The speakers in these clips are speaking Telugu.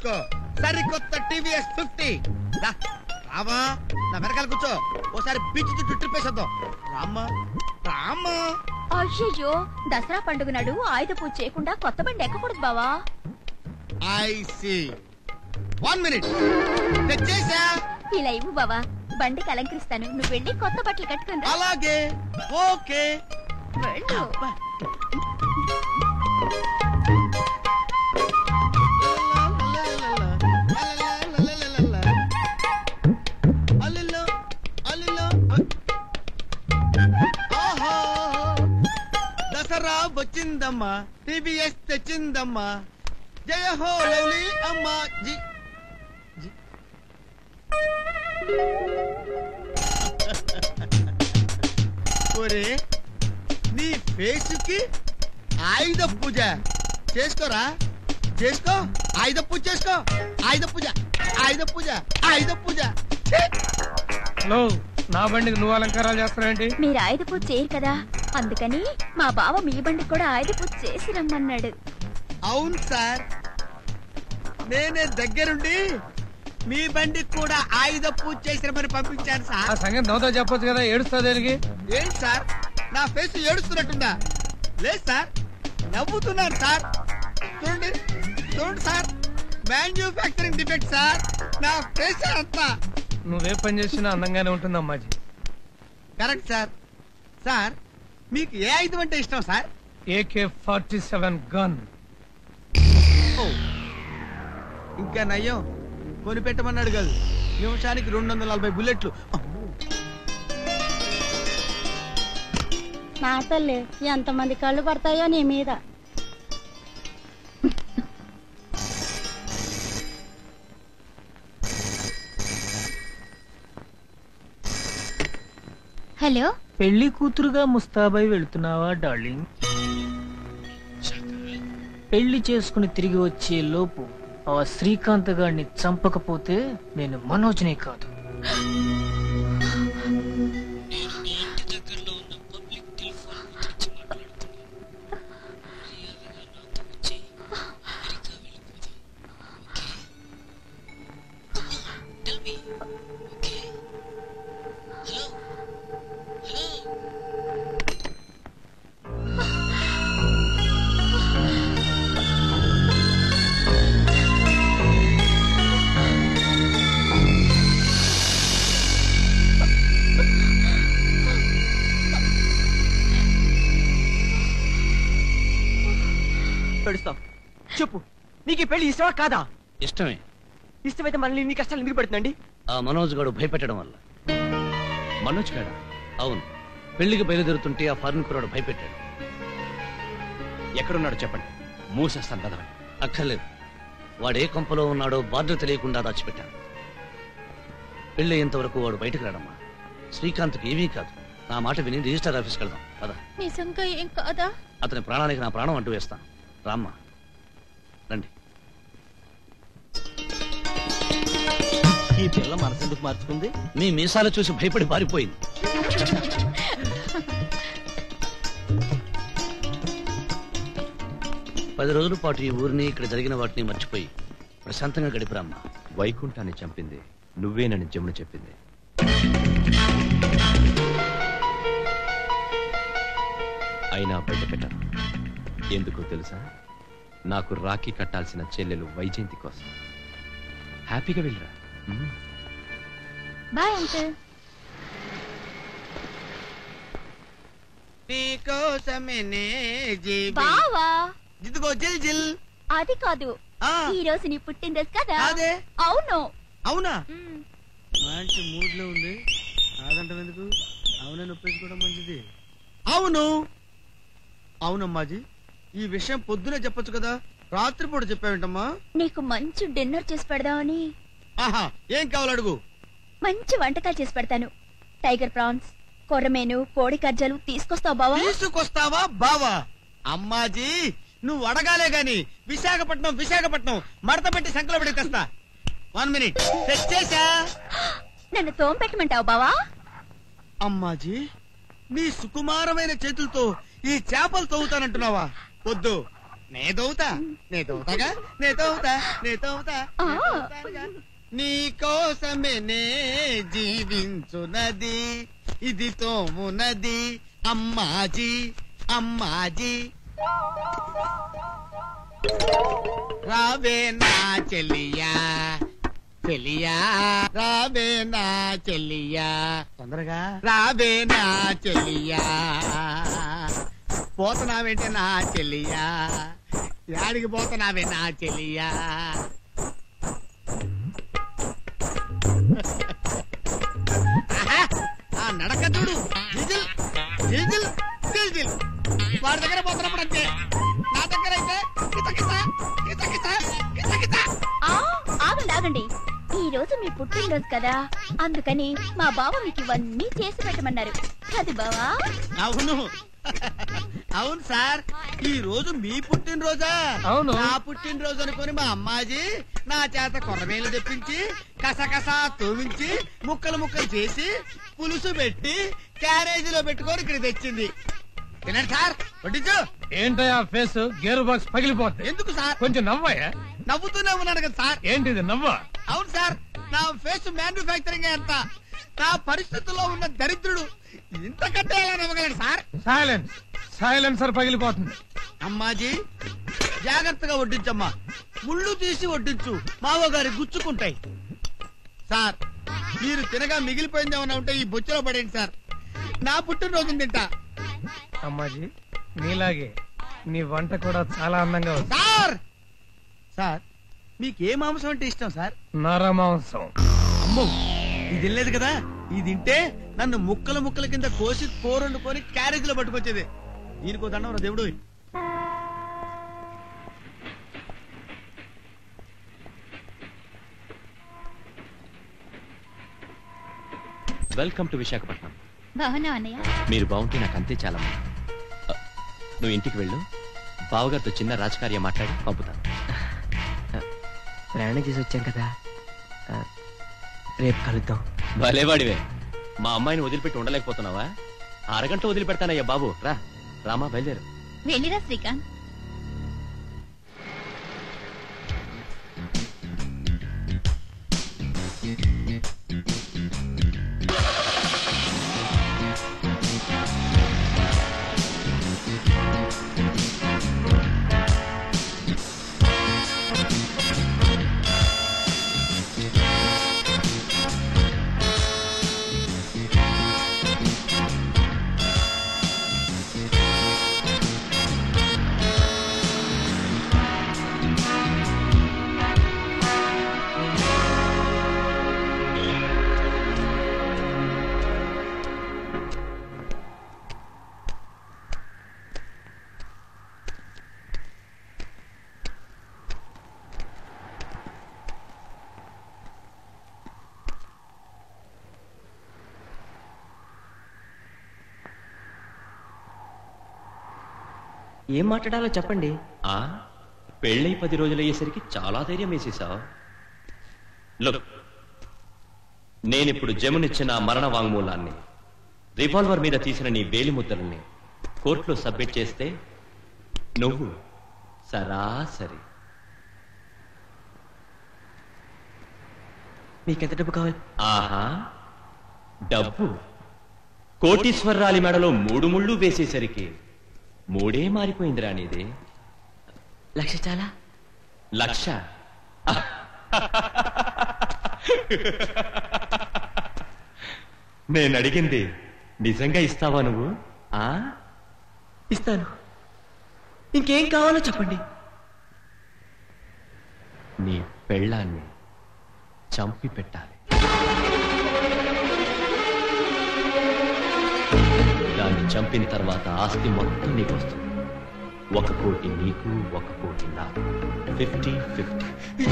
తీసుకో సరికొత్త టీవీఎస్ ఫిఫ్టీ రామా నా వెనకాల కూర్చో ఓసారి బీచ్ చుట్టూ ట్రిప్ వేసేద్దాం రామ్మా రామ్మా అయ్యయ్యో దసరా పండుగ నాడు ఆయుధ పూజ చేయకుండా కొత్త బండి ఎక్కకూడదు బావా ఐ సి వన్ మినిట్ తెచ్చేసా ఇలా ఇవ్వు బావా బండికి అలంకరిస్తాను నువ్వు వెళ్ళి కొత్త బట్టలు కట్టుకుని రా. అలాగే ఓకే వెళ్ళు అల్లిలో, అల్లిలో, ఆహా. దసరా వచ్చిందమ్మా టీవీఎస్ తెచ్చిందమ్మా జయ హో లవ్లీ అమ్మా జీ జీ. ఒరే నీ ఫేసుకి ఆయుధ పూజ చేసుకోరా చేసుకో ఆయుధ పూజ చేసుకో ఆయుధ పూజ ఆయుధ పూజ ఆయుధ పూజ ఛీ! హలో నా బండికి నువ్వు అలంకారాలు చేస్తావేంటి మీరు ఆయుధ పూజ చేయరు కదా అందుకని మా బావ మీ బండికి కూడా ఆయుధ పూజ చేసి రమ్మన్నాడు అవును సార్ నేనే దగ్గరుండి మీ బండికి కూడా ఆయుధ పూజ చేసిరమని పంపించాను ఆ సార్ సంగతి నవ్వుతో చెప్పొచ్చు కదా ఏడుస్తా దేనికి ఏంటి సార్ నా ఫేస్ ఏడుస్తున్నట్టుందా లేదు సార్ నవ్వుతున్నాను సార్ చూడండి చూడండి సార్ మ్యానుఫ్యాక్చరింగ్ డిఫెక్ట్ సార్ నా ఫేస్ అంతా నువ్వే పని చేసినా అందంగానే ఉంటుంది అమ్మాజీ కరెక్ట్ సార్ సార్ మీకు ఏ ఆయుధం అంటే ఇష్టం sir AK forty seven gun ఓ ఇంకా నయ్యం కొనిపెట్టమన్నాడు కాదు నిమిషానికి రెండు వందల నలభై బుల్లెట్లు నా తల్లి ఎంతమంది కళ్ళు పడతాయో నీ మీద హలో పెళ్లి కూతురుగా ముస్తాబై వెళ్తున్నావా డార్లింగ్ పెళ్లి చేసుకుని తిరిగి వచ్చే లోపు ఆ శ్రీకాంత్ గారిని చంపకపోతే నేను మనోజ్నే కాదు పెడుస్తాం చెప్పు నీకు ఈ పెళ్లి ఇష్టమా కాదా ఇష్టమే ఇష్టమైతే మనల్ని ఇన్ని కష్టాలు ఎందుకు పెడుతుందండి ఆ మనోజ్ గాడు భయపెట్టడం వల్ల మనోజ్ గాడా అవును పెళ్లికి బయలుదేరుతుంటే ఆ ఫారిన్ కుర్రాడు భయపెట్టాడు ఎక్కడున్నాడు చెప్పండి మూసేస్తాను కదా అక్కర్లేదు వాడు ఏ కొంపలో ఉన్నాడో బార్డర్ తెలియకుండా దాచిపెట్టాడు పెళ్లి అయ్యేంతవరకు వాడు బయటకు రాడమ్మా శ్రీకాంత్కి ఏమీ కాదు నా మాట విని రిజిస్టర్ ఆఫీస్కి వెళ్దాం పద నిజంగా ఏం కాదా అతని ప్రాణానికి నా ప్రాణం అంటూ వేస్తాను రామ్మా రండి ఈ పిల్ల మనసు ఎందుకు మార్చుకుంది మీ మీసాలు చూసి భయపడి పారిపోయింది పది రోజుల పాటు ఈ ఊరిని ఇక్కడ జరిగిన వాటిని మర్చిపోయి ప్రశాంతంగా గడిపిరామ్మా వైకుంఠాన్ని చంపింది నువ్వేనని జమున చెప్పింది అయినా బయట పెట్టను ఎందుకో తెలుసా నాకు రాఖీ కట్టాల్సిన చెల్లెలు వైజయంతి కోసం హ్యాపీగా వెళ్ళరా ఉమ్. బాయ్ అంకుల్ నీకోసమే నే జీవి బావా ఇదిగో జిల్ జిల్ అది కాదు ఆ, ఈ రోజు నీ పుట్టినరోజు కదా కాదే అవును అవునా మ్, మంచి మూడ్ లో ఉంది కాదంటాం ఎందుకు అవునని ఒప్పేసుకోవడం మంచిది అవును అవునమ్మాజీ ఈ విషయం పొద్దునే చెప్పొచ్చు కదా రాత్రిపూట చెప్పావేంటమ్మా నీకు మంచి డిన్నర్ చేసి పెడదామని ఆహా ఏం కావాలి అడుగు మంచి వంటకాలు చేసి పెడతాను టైగర్ ప్రాన్స్ కొర్రమేను కోడి కజ్జలు తీసుకొస్తావు బావా తీసుకొస్తావా బావా అమ్మాజీ నువ్వు అడగాలే గాని విశాఖపట్నం విశాఖపట్నం మడత పెట్టి సంకలో పెట్టి తెస్తా వన్ మినిట్ తెచ్చేసా నన్ను తోంపెట్టమంటావు బావా అమ్మాజీ నీ సుకుమారమైన చేతులతో ఈ చేపలు తవ్వుతానంటున్నావా వద్దు నే తవ్వుతా నే తవ్వుతాగా నే తవ్వుతా నే తవ్వుతా ఆ. నే తవ్వుతానుగా. నీ కోసమే నే జీవించునది ఇది తోమునది అమ్మాజీ అమ్మాజీ రావే నా చెల్లియా చెల్లియా రావే నా చెల్లియా తొందరగా రావే నా చెల్లియా పోతున్నావేంటే నా చెల్లియా యాడికి పోతున్నావే నా చెల్లియా ఆహా, ఆ నడక చూడు డీజిల్ డీజిల్ డీజిల్ వాడి దగ్గర పోతున్నప్పుడు అంతే నా దగ్గర అయితే కితకిత కితకిత కితకిత ఆ, ఆగండి ఆగండి ఈ రోజు మీ పుట్టినరోజు కదా అందుకని మా బావ మీకు ఇవన్నీ చేసి పెట్టమన్నారు అది బావా అవును అవును సార్ ఈ రోజు మీ పుట్టినరోజా అవును. నా పుట్టినరోజు అనుకుని మా అమ్మాజీ నా చేత కొర్రమేలు తెప్పించి కసకస తోమించి ముక్కలు ముక్కలు చేసి పులుసు పెట్టి క్యారేజీలో పెట్టుకొని ఇక్కడ తెచ్చింది తినండి సార్ వడ్డించు ఏంటయ్యా ఫేస్ గేర్ బాక్స్ పగిలిపోతుంది ఎందుకు సార్ కొంచెం నవ్వయ్యా నవ్వుతూనే ఉన్నాడు కదా సార్ ఏంటిది నవ్వా అవును సార్ నా ఫేస్ మ్యానుఫ్యాక్చరింగ్ ఎంత నా పరిస్థితుల్లో ఉన్న దరిద్రుడు ఇంతకంటే ఎలా నవ్వగలడు సార్ సైలెన్స్ సైలెన్సర్ పగిలిపోతుంది అమ్మాజీ జాగ్రత్తగా వడ్డించమ్మా ముళ్ళు తీసి వడ్డించు మావో గారి గుచ్చుకుంటాయి సార్ మీరు తినగా మిగిలిపోయింది ఏమైనా ఉంటే ఈ బొచ్చులో పడేయండి సార్ నా పుట్టినరోజు తింటా అమ్మాజీ నీలాగే నీ వంట కూడా చాలా అందంగా ఉంది సార్ సార్ మీకు ఏ మాంసం అంటే ఇష్టం సార్ నరమాంసం అమ్మో ఇది లేదు కదా ఇది తింటే నన్ను ముక్కల ముక్కల కింద కోసి కూరొండుకొని క్యారేజ్ లో పట్టుకొచ్చేది దీనికో దండం రా దేవుడు వెల్కమ్ టు విశాఖపట్నం బాగున్నావు అన్నయ్య మీరు బాగుంటే నాకు అంతే చాలా అ, నువ్వు ఇంటికి వెళ్ళు బావగారితో చిన్న రాజకార్యం మాట్లాడి పంపుతాను ప్రయాణం చేసి వచ్చాం కదా ఆ, రేపు కలుద్దాం భలేవాడివే మా అమ్మాయిని వదిలిపెట్టి ఉండలేకపోతున్నావా అరగంట వదిలిపెడతానయ్యా బాబు రా రామా బయలుదేరు వెళ్ళిరా శ్రీకాంత్ ఏం మాట్లాడాలో చెప్పండి ఆ పెళ్ళై పది రోజులయ్యేసరికి చాలా ధైర్యం వేసేసావు లుక్ నేనిప్పుడు జమునిచ్చిన ఆ మరణ వాంగ్మూలాన్ని రివాల్వర్ మీద తీసిన నీ వేలి ముద్రల్ని కోర్టులో సబ్మిట్ చేస్తే నువ్వు సరాసరి మీకెంత డబ్బు కావాలి ఆహా డబ్బు కోటీశ్వరరాలి మెడలో మూడు ముళ్ళు వేసేసరికి మూడే మారిపోయిందిరా నీది లక్ష చాలా లక్ష నేను అడిగింది నిజంగా ఇస్తావా నువ్వు ఆ ఇస్తాను ఇంకేం కావాలో చెప్పండి నీ పెళ్ళాన్ని చంపి పెట్టాలి దాన్ని చంపిన తర్వాత ఆస్తి మొత్తం నీకు వస్తుంది ఒక కోటి నీకు ఒక కోటి నాకు fifty fifty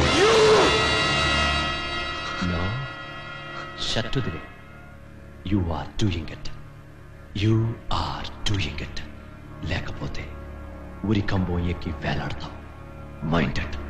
no shut to the you are doing it you are doing it లేకపోతే ఉరి కంబం ఎక్కి వేలాడతావు మైండెడ్